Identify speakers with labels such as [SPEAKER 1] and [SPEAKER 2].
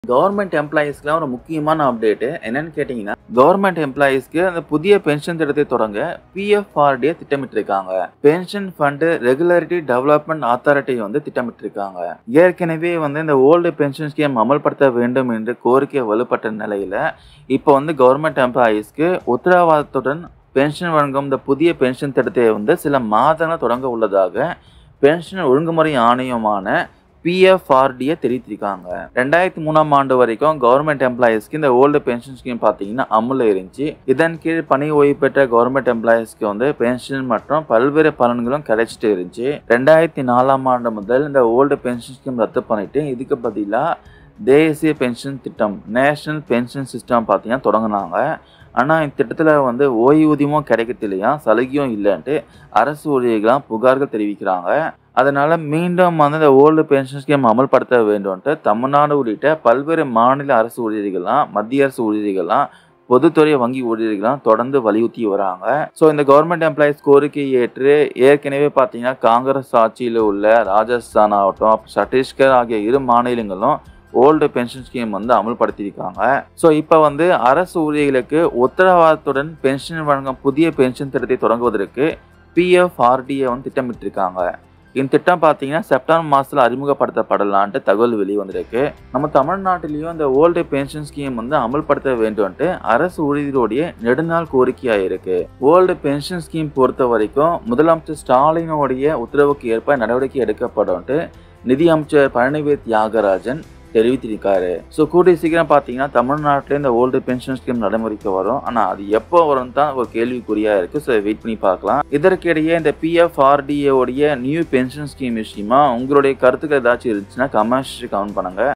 [SPEAKER 1] government எம்ப்ளாயீஸ்க்குலாம் ஒரு முக்கியமான update என்னன்னு கேட்டிங்கன்னா கவர்மெண்ட் எம்ப்ளாயீஸ்க்கு அந்த புதிய பென்ஷன் திட்டத்தை தொடங்க பிஎஃப்ஆர்டியை திட்டமிட்டிருக்காங்க pension fund regularity development authority வந்து திட்டமிட்டிருக்காங்க ஏற்கனவே வந்து இந்த ஓல்டு பென்ஷன் ஸ்கீம் அமல்படுத்த வேண்டும் என்று கோரிக்கை வலுப்பட்ட நிலையில் இப்போ வந்து கவர்மெண்ட் எம்ப்ளாயீஸ்க்கு உத்தரவாதத்துடன் பென்ஷன் வழங்கும் இந்த புதிய பென்ஷன் திட்டத்தை வந்து சில மாதங்கள் தொடங்க உள்ளதாக பென்ஷன் ஒழுங்குமுறை ஆணையமான பிஎஃப்ஆர்டியை தெரிவித்திருக்காங்க ரெண்டாயிரத்தி மூணாம் ஆண்டு வரைக்கும் கவர்மெண்ட் எம்ப்ளாயீஸ்க்கு இந்த ஓல்டு பென்ஷன் ஸ்கீம் பார்த்தீங்கன்னா அமுல இருந்துச்சு இதன் கீழ் பணி ஓய்வு பெற்ற கவர்மெண்ட் எம்ப்ளாயீஸ்க்கு வந்து பென்ஷன் மற்றும் பல்வேறு பலன்களும் கிடைச்சிட்டு இருந்துச்சு ரெண்டாயிரத்தி நாலாம் ஆண்டு முதல் இந்த ஓல்டு பென்ஷன் ஸ்கீம் ரத்து பண்ணிட்டு இதுக்கு பதிலாக தேசிய பென்ஷன் திட்டம் நேஷனல் பென்ஷன் சிஸ்டம் பார்த்தீங்கன்னா தொடங்கினாங்க ஆனால் இந்த திட்டத்தில் வந்து ஓய்வூதியமும் கிடைக்கிறது இல்லையா சலுகையும் இல்லைன்ட்டு அரசு ஊழியர்களாம் புகார்கள் தெரிவிக்கிறாங்க அதனால் மீண்டும் வந்து இந்த ஓல்டு பென்ஷன் ஸ்கீம் அமல்படுத்த வேண்டும்ன்ட்டு தமிழ்நாடு உள்ளிட்ட பல்வேறு மாநில அரசு ஊழியர்கள்லாம் மத்திய அரசு ஊழியர்கள்லாம் பொதுத்துறை வங்கி ஊழியர்கள்லாம் தொடர்ந்து வலியுறுத்தி வராங்க ஸோ இந்த கவர்மெண்ட் எம்ப்ளாயிஸ் கோரிக்கை ஏற்று ஏற்கனவே பார்த்தீங்கன்னா காங்கிரஸ் ஆட்சியில் உள்ள ராஜஸ்தான் ஆகட்டும் சத்தீஸ்கர் ஆகிய இரு மாநிலங்களும் ஓல்டு பென்ஷன் ஸ்கீம் வந்து அமல்படுத்தியிருக்காங்க ஸோ இப்போ வந்து அரசு ஊழியர்களுக்கு உத்தரவாதத்துடன் பென்ஷன் வழங்கும் புதிய பென்ஷன் திட்டத்தை தொடங்குவதற்கு பிஎஃப்ஆர்டிஏ வந்து திட்டமிட்டிருக்காங்க இந்த திட்டம் பார்த்தீங்கன்னா செப்டம்பர் மாதத்தில் அறிமுகப்படுத்தப்படலான்ட்டு தகவல் வெளியே வந்திருக்கு நம்ம தமிழ்நாட்டிலையும் இந்த ஓல்டு பென்ஷன் ஸ்கீம் வந்து அமல்படுத்த வேண்டும்ன்ட்டு அரசு ஊழியர்களுடைய நெடுநாள் கோரிக்கையாக இருக்கு ஓல்டு பென்ஷன் ஸ்கீம் பொறுத்த வரைக்கும் முதலமைச்சர் ஸ்டாலினுடைய உத்தரவுக்கு ஏற்ப நடவடிக்கை எடுக்கப்படும்ட்டு நிதி அமைச்சர் பழனிவேல் தியாகராஜன் தெரிவித்திருக்காரு ஸோ கூடிய சீக்கிரம் பார்த்தீங்கன்னா தமிழ்நாட்டில் இந்த ஓல்டு பென்ஷன் ஸ்கீம் நடைமுறைக்கு வரும் ஆனால் அது எப்போ வரும் தான் ஒரு கேள்விக்குறியாக இருக்குது ஸோ வெயிட் பண்ணி பார்க்கலாம் இதற்கிடையே இந்த பிஎஃப்ஆர்டிஏ உடைய நியூ பென்ஷன் ஸ்கீம் விஷயமா உங்களுடைய கருத்துக்கள் ஏதாச்சும் இருந்துச்சுன்னா கமெண்ட்ஸ் கமெண்ட் பண்ணுங்க